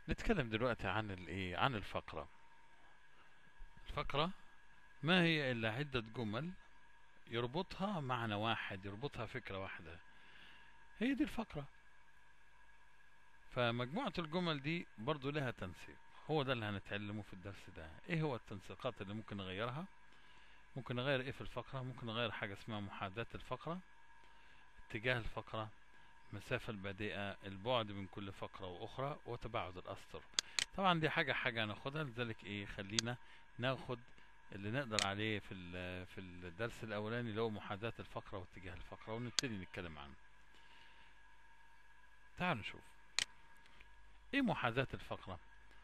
نتكلم دلوقتي عن الايه عن الفقرة الفقرة ما هي الا عدة جمل يربطها معنى واحد يربطها فكرة واحدة هي دي الفقرة فمجموعة الجمل دي برضو لها تنسيق هو ده اللي هنتعلمه في الدرس ده ايه هو التنسيقات اللي ممكن نغيرها ممكن نغير ايه في الفقرة ممكن نغير حاجة اسمها محاذاة الفقرة اتجاه الفقرة المسافة البادئة البعد من كل فقرة وأخرى وتباعد الأسطر طبعا دي حاجة حاجة هناخدها لذلك ايه خلينا ناخد اللي نقدر عليه في ال- في الدرس الأولاني اللي هو محاذاة الفقرة واتجاه الفقرة ونبتدي نتكلم عنه تعالوا نشوف ايه محاذاة الفقرة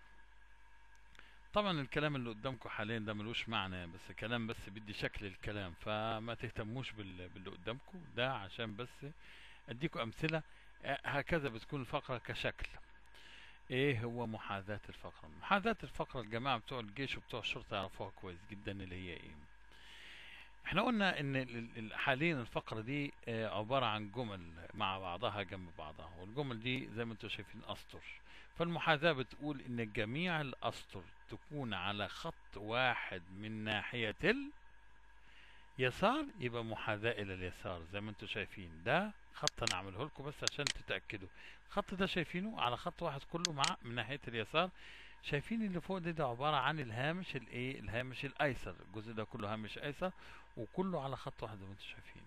طبعا الكلام اللي قدامكم حاليا ده ملوش معنى بس كلام بس بيدي شكل الكلام فما تهتموش بال- باللي قدامكم ده عشان بس اديكم امثله آه، هكذا بتكون الفقره كشكل ايه هو محاذاة الفقرة محاذاة الفقرة الجماعة بتوع الجيش وبتوع الشرطة يعرفوها كويس جدا اللي هي ايه احنا قلنا ان ال- ال- حاليا الفقرة دي آه، عبارة عن جمل مع بعضها جنب بعضها والجمل دي زي ما انتم شايفين اسطر فالمحاذاة بتقول ان جميع الاسطر تكون على خط واحد من ناحية اليسار يبقى محاذاة الى اليسار زي ما انتم شايفين ده خط انا اعمله لكم بس عشان تتأكدوا الخط ده شايفينه على خط واحد كله مع من ناحية اليسار شايفين اللي فوق ده, ده عبارة عن الهامش الايه الهامش الايسر الجزء ده كله هامش ايسر وكله على خط واحد زي ما انتم شايفين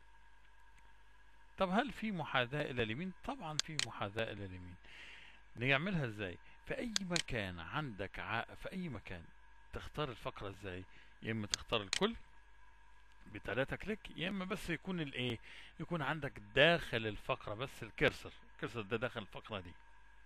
طب هل في محاذاة الى اليمين طبعا في محاذاة الى اليمين نعملها ازاي في اي مكان عندك ع... في اي مكان تختار الفقرة ازاي يا اما تختار الكل بتلاتة كليك يا اما بس يكون الايه يكون عندك داخل الفقرة بس الكرسر الكرسر ده داخل الفقرة دي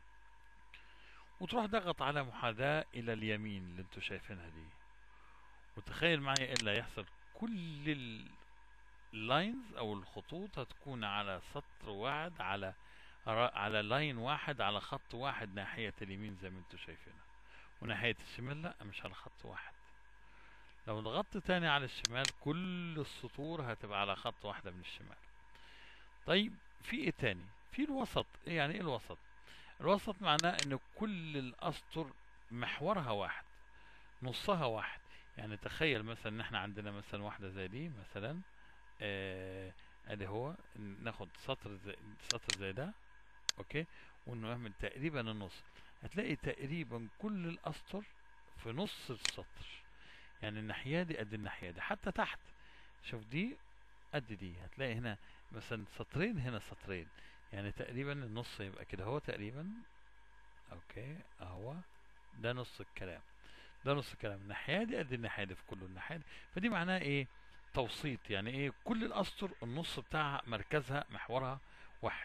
وتروح ضغط على محاذاة الى اليمين اللي انتوا شايفينها دي وتخيل معي ايه اللي هيحصل كل اللاينز او الخطوط هتكون على سطر واحد على را- على لاين واحد على خط واحد ناحية اليمين زي ما انتوا شايفينها وناحية الشمال لا مش على خط واحد لو ضغطت تاني على الشمال كل السطور هتبقى على خط واحدة من الشمال طيب في ايه تاني في الوسط إيه يعني ايه الوسط الوسط معناه ان كل الاسطر محورها واحد نصها واحد يعني تخيل مثلا ان احنا عندنا مثلا واحدة زي دي مثلا آه ادي هو ناخد سطر زي سطر زي ده اوكي ونعمل تقريبا النص هتلاقي تقريبا كل الاسطر في نص السطر يعني الناحية دي قد الناحية دي حتى تحت شوف دي قد دي هتلاقي هنا مثلا سطرين هنا سطرين يعني تقريبا النص يبقى كده هو تقريبا اوكي اهو ده نص الكلام ده نص الكلام الناحية دي قد الناحية دي في كل الناحية دي فدي معناها ايه توسيط يعني ايه كل الاسطر النص بتاعها مركزها محورها واحد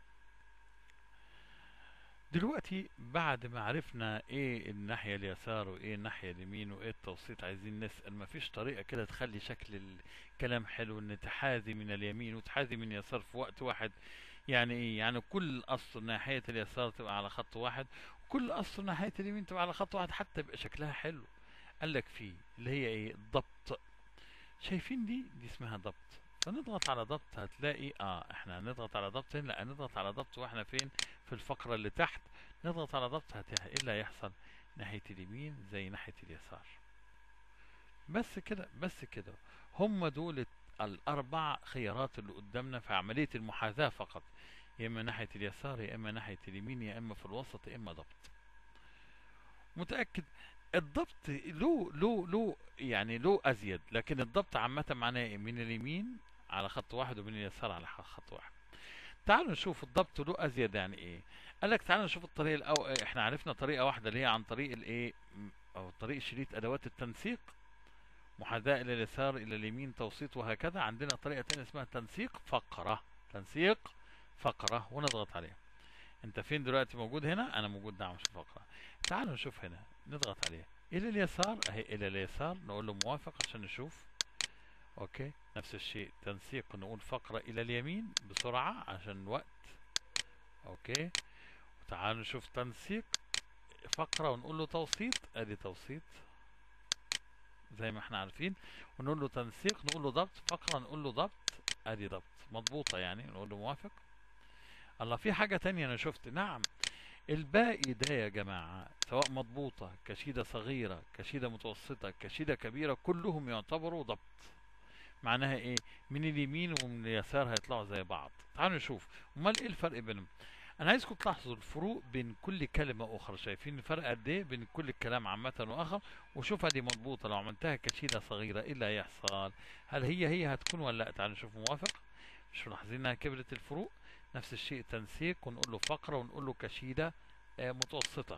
دلوقتي بعد ما عرفنا ايه الناحية اليسار وايه الناحية اليمين وايه التوسيط عايزين نسأل مفيش طريقة كده تخلي شكل الكلام حلو ان تحاذي من اليمين وتحاذي من اليسار في وقت واحد يعني ايه يعني كل اسطر ناحية اليسار تبقى على خط واحد وكل اسطر ناحية اليمين تبقى على خط واحد حتى يبقى شكلها حلو قال لك فيه اللي هي ايه الضبط شايفين دي دي اسمها ضبط فنضغط على ضبط هتلاقي اه احنا هنضغط على ضبط هنا لا نضغط على ضبط واحنا فين في الفقرة اللي تحت نضغط على ضبط هت... ايه اللي هيحصل ناحية اليمين زي ناحية اليسار بس كده بس كده هم دول الاربع خيارات اللي قدامنا في عملية المحاذاة فقط يا اما ناحية اليسار يا اما ناحية اليمين يا اما في الوسط يا اما ضبط متأكد الضبط له له له يعني له ازيد لكن الضبط عامة معناه ايه من اليمين على خط واحد ومن اليسار على خط واحد تعالوا نشوف الضبط له ازيد يعني ايه قال لك تعالوا نشوف الطريقه الأو... احنا عرفنا طريقه واحده اللي هي عن طريق الايه م- او طريق شريط ادوات التنسيق محاذاه الى اليسار الى اليمين توسيط وهكذا عندنا طريقه تانية اسمها تنسيق فقره تنسيق فقره ونضغط عليها انت فين دلوقتي موجود هنا انا موجود نعم في الفقره تعالوا نشوف هنا نضغط عليها الى اليسار اهي الى اليسار نقول له موافق عشان نشوف اوكي نفس الشيء تنسيق نقول فقرة الى اليمين بسرعة عشان الوقت اوكي وتعالوا نشوف تنسيق فقرة ونقول له توسيط ادي توسيط زي ما احنا عارفين ونقول له تنسيق نقول له ضبط فقرة نقول له ضبط ادي ضبط مضبوطة يعني نقول له موافق الله في حاجة تانية انا شفت نعم الباقي ده يا جماعة سواء مضبوطة كشيدة صغيرة كشيدة متوسطة كشيدة كبيرة كلهم يعتبروا ضبط معناها ايه من اليمين ومن اليسار هيطلعوا زي بعض تعالوا نشوف امال ايه الفرق بينهم انا عايزكم تلاحظوا الفروق بين كل كلمة اخرى شايفين الفرق قد ايه بين كل الكلام عامة واخر وشوف دي مضبوطة لو عملتها كشيدة صغيرة ايه اللي هيحصل هل هي هي هتكون ولا لا تعالوا نشوف موافق مش ملاحظين انها كبرت الفروق نفس الشيء تنسيق ونقول له فقرة ونقول له كشيدة آه، متوسطة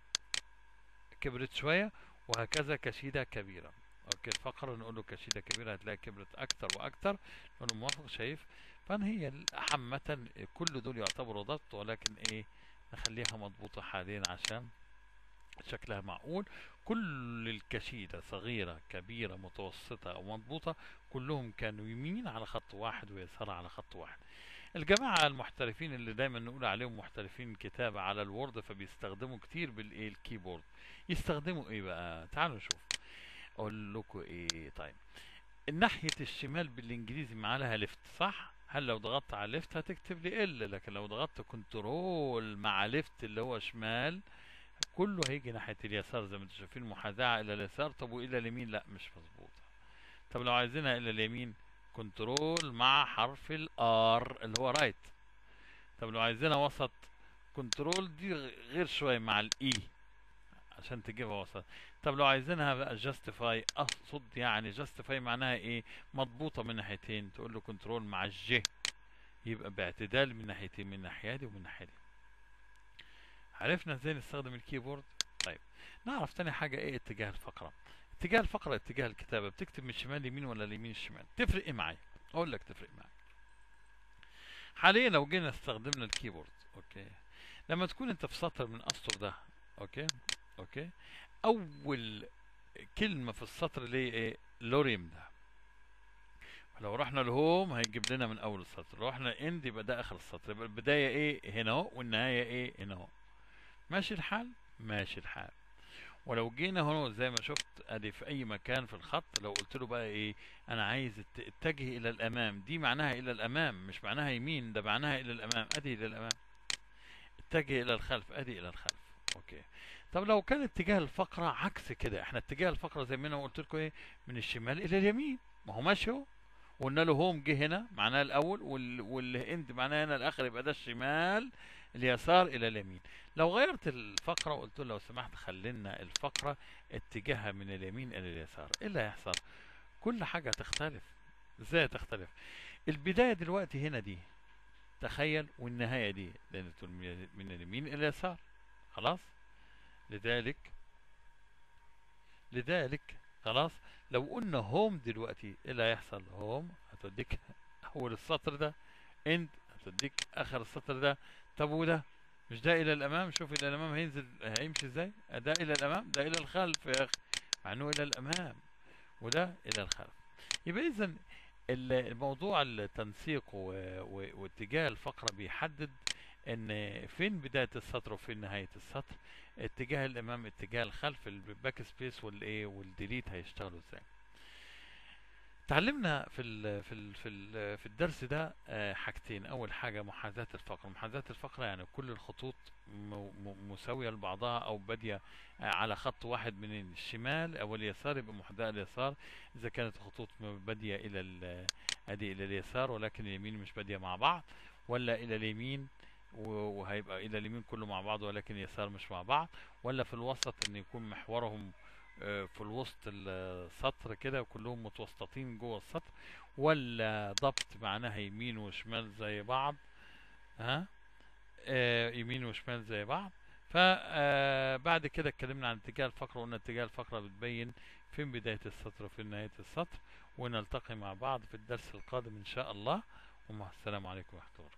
كبرت شوية وهكذا كشيدة كبيرة اوكي الفقرة نقول له كشيدة كبيرة هتلاقي كبرت اكتر واكتر نقول له موافق شايف فان هي عامة كل دول يعتبروا ضبط ولكن ايه نخليها مضبوطة حاليا عشان شكلها معقول كل الكشيدة صغيرة كبيرة متوسطة أو مضبوطة كلهم كانوا يمين على خط واحد ويسار على خط واحد الجماعة المحترفين اللي دايما نقول عليهم محترفين كتابة على الوورد فبيستخدموا كتير بالايه الكيبورد يستخدموا ايه بقى تعالوا نشوف اقول لكم ايه طيب الناحية الشمال بالانجليزي معاها ليفت صح هل لو ضغطت على ليفت هتكتب لي ال لكن لو ضغطت كنترول مع ليفت اللي هو شمال كله هيجي ناحية اليسار زي ما انتم شايفين محاذاة الى اليسار طب والى اليمين لا مش مظبوطة طب لو عايزينها الى اليمين كنترول مع حرف الار اللي هو رايت طب لو عايزينها وسط كنترول دي غير شوية مع الاي عشان تجيبها وسط طب لو عايزينها بقى جاستيفاي اقصد يعني جاستيفاي معناها ايه مضبوطة من ناحيتين تقول له كنترول مع الجي يبقى باعتدال من ناحيتين من ناحية دي ومن ناحية دي عرفنا ازاي نستخدم الكيبورد طيب نعرف تاني حاجة ايه اتجاه الفقرة اتجاه الفقرة اتجاه الكتابة بتكتب من الشمال يمين ولا اليمين الشمال تفرق ايه معايا اقول لك تفرق معايا حاليا لو جينا استخدمنا الكيبورد اوكي لما تكون انت في سطر من اسطر ده اوكي اوكي اول كلمة في السطر اللي هي ايه لوريم ده لو رحنا لهوم هيجيب لنا من اول السطر لو رحنا اند يبقى ده اخر السطر يبقى البداية ايه هنا اهو والنهاية ايه هنا اهو ماشي الحال ماشي الحال ولو جينا هنا زي ما شفت ادي في اي مكان في الخط لو قلت له بقى ايه انا عايز ات- اتجه الى الامام دي معناها الى الامام مش معناها يمين ده معناها الى الامام ادي الى الامام اتجه الى الخلف ادي الى الخلف اوكي طب لو كان اتجاه الفقرة عكس كده احنا اتجاه الفقرة زي ما انا قلت لكم ايه من الشمال الى اليمين ما هو ماشي اهو وقلنا له هوم جه هنا معناها الاول وال... والاند معناها هنا الاخر يبقى ده الشمال اليسار الى اليمين لو غيرت الفقرة وقلت له لو سمحت خلينا الفقرة اتجاهها من اليمين الى اليسار ايه اللي هيحصل كل حاجة تختلف ازاي تختلف البداية دلوقتي هنا دي تخيل والنهاية دي لان تقول من من اليمين الى اليسار خلاص لذلك لذلك خلاص لو قلنا هوم دلوقتي ايه اللي هيحصل هوم هتوديك اول السطر ده اند هتوديك اخر السطر ده طب وده مش ده الى الامام شوف الى الامام هينزل هيمشي ازاي ده الى الامام ده الى الخلف يا اخي مع انه الى الامام وده الى الخلف يبقى اذا الموضوع التنسيق و- و- واتجاه الفقرة بيحدد ان فين بداية السطر وفين نهاية السطر اتجاه الامام اتجاه الخلف الباك سبيس والايه والديليت هيشتغلوا ازاي اتعلمنا في ال في ال في ال في الدرس ده آه، حاجتين اول حاجه محاذاه الفقره محاذاه الفقره يعني كل الخطوط م- م- مساويه لبعضها او باديه آه، على خط واحد من الشمال او اليسار يبقى محاذاه اليسار اذا كانت الخطوط م- باديه الى ال- ادي الى اليسار ولكن اليمين مش باديه مع بعض ولا الى اليمين و- وهيبقى الى اليمين كله مع بعض ولكن اليسار مش مع بعض ولا في الوسط ان يكون محورهم آه، في الوسط السطر كده وكلهم متوسطين جوه السطر ولا ضبط معناها يمين وشمال زي بعض ها آه يمين وشمال زي بعض فبعد كده اتكلمنا عن اتجاه الفقرة وقلنا اتجاه الفقرة بتبين فين بداية السطر وفين نهاية السطر ونلتقي مع بعض في الدرس القادم ان شاء الله ومع السلام عليكم ورحمة الله